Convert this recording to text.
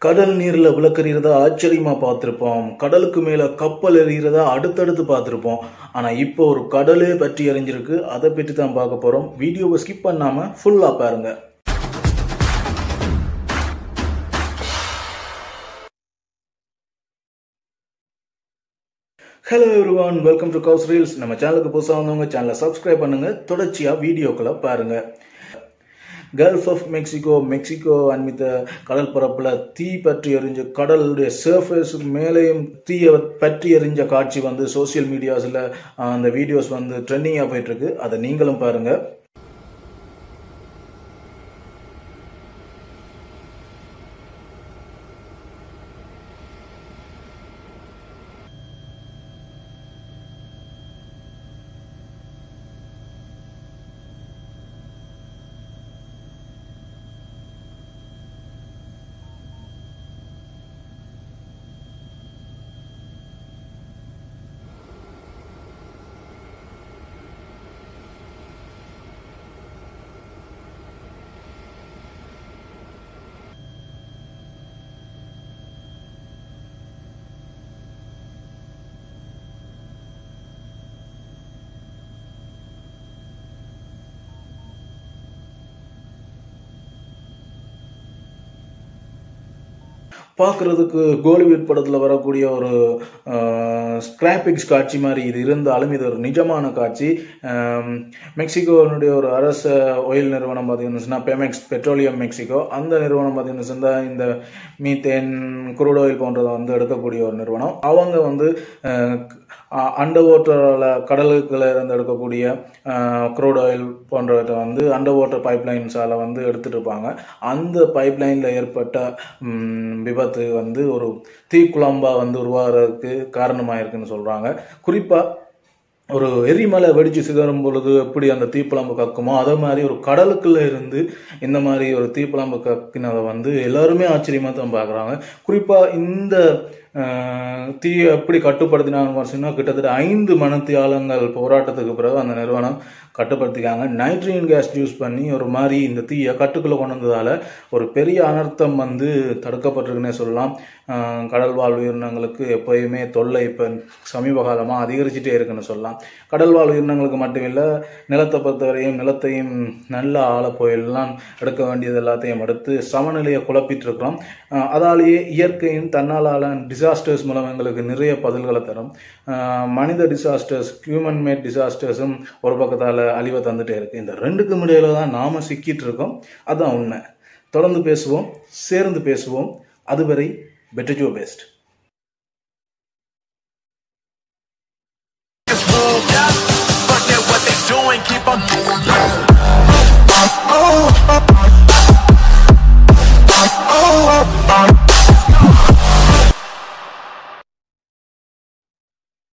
கடல் நீர்ல விளக்கறியறத ஆச்சரியமா பார்த்திருப்போம் கடலுக்கு மேல கப்பல் எறிகிறத அடுத்தடுத்து பார்த்திருப்போம் ஆனா இப்போ ஒரு கடலே பற்றி எறிஞ்சிருக்கு அதை பற்றி தான் பார்க்க போறோம் வீடியோவை ஸ்கிப் பண்ணாம ஃபுல்லா பாருங்க ஹலோ எவ்ரிவான் வெல்கம் டு கவுஸ் ரீல்ஸ் நம்ம சேனலுக்கு புதுசாக வந்தவங்க சேனலை சப்ஸ்கிரைப் பண்ணுங்க தொடர்ச்சியாக வீடியோக்களை பாருங்க கல்ஃப் ஆஃப் மெக்சிகோ மெக்சிகோ அண்மித்த கடல் பரப்பில் தீ பற்றி எரிஞ்ச கடலுடைய சர்ஃபேஸ் மேலேயும் தீயை பற்றி எரிஞ்ச காட்சி வந்து சோசியல் மீடியாஸில் அந்த வீடியோஸ் வந்து ட்ரெண்டிங்காக போயிட்டுருக்கு அதை நீங்களும் பாருங்கள் பார்க்குறதுக்கு கோலிவுட் படத்தில் வரக்கூடிய ஒரு ஸ்கிராபிக்ஸ் காட்சி மாதிரி இது இருந்தாலும் இது ஒரு நிஜமான காட்சி மெக்சிகோனுடைய ஒரு அரச ஆயில் நிறுவனம் பார்த்தீங்கன்னா பெமெக்ஸ் பெட்ரோலியம் மெக்சிகோ அந்த நிறுவனம் பார்த்தீங்கன்னா இந்த மீத்தேன் குரூட் ஆயில் போன்றதை வந்து எடுக்கக்கூடிய ஒரு நிறுவனம் அவங்க வந்து அண்டர் வாட்டரில் கடலுக்குள்ள இருந்து எடுக்கக்கூடிய க்ரூட் ஆயில் போன்றவற்றை வந்து அண்டர் வாட்டர் பைப்லைன்ஸால் வந்து எடுத்துகிட்டு இருப்பாங்க அந்த பைப்லைனில் ஏற்பட்ட விபத்து வந்து ஒரு தீக்குழம்பாக வந்து உருவாகிறதுக்கு காரணமாக இருக்குன்னு சொல்கிறாங்க குறிப்பாக ஒரு எரிமலை வெடிச்சு சிதறும் பொழுது எப்படி அந்த தீப்பிழம்பு கக்குமோ அதே மாதிரி ஒரு கடலுக்குள்ள இருந்து இந்த மாதிரி ஒரு தீப்பிழம்பு கக்கினதை வந்து எல்லாருமே ஆச்சரியமாக தான் பார்க்குறாங்க குறிப்பாக இந்த தீயை எப்படி கட்டுப்படுத்தினாங்க சொன்னால் கிட்டத்தட்ட ஐந்து மணத்தியாலங்கள் போராட்டத்துக்கு பிறகு அந்த நிறுவனம் கட்டுப்படுத்திக்காங்க நைட்ரஜன் கேஸ் யூஸ் பண்ணி ஒரு மாதிரி இந்த தீயை கட்டுக்குள்ளே கொண்டு வந்ததால் ஒரு பெரிய அனர்த்தம் வந்து தடுக்கப்பட்டிருக்குன்னே சொல்லலாம் கடல் வாழ் உயிரினங்களுக்கு எப்போயுமே தொல்லை இப்போ சமீப காலமாக அதிகரிச்சுட்டே இருக்குன்னு சொல்லலாம் கடல் வாழ் உயிரினங்களுக்கு மட்டுமில்லை நிலத்தை பொறுத்தவரையும் நிலத்தையும் நல்ல ஆழ புயல்லாம் எடுக்க வேண்டியது எல்லாத்தையும் எடுத்து சமநிலையை குழப்பிட்டு இருக்கிறோம் அதாலேயே இயற்கையின் தன்னாலான டிசாஸ்டர்ஸ் மூலம் எங்களுக்கு நிறைய பதில்களை தரும் மனித டிசாஸ்டர்ஸ் ஹியூமன் மேட் டிசாஸ்டர்ஸும் ஒரு பக்கத்தால் அழிவை தந்துட்டே இருக்கு இந்த ரெண்டுக்கும் இடையில தான் நாம சிக்கிட்டு இருக்கோம் அதுதான் உண்மை தொடர்ந்து பேசுவோம் சேர்ந்து பேசுவோம் அதுவரை பெட்டர் ஜோ best Fuck that, what they doing, keep on doing. Oh, oh, oh, oh, oh, oh.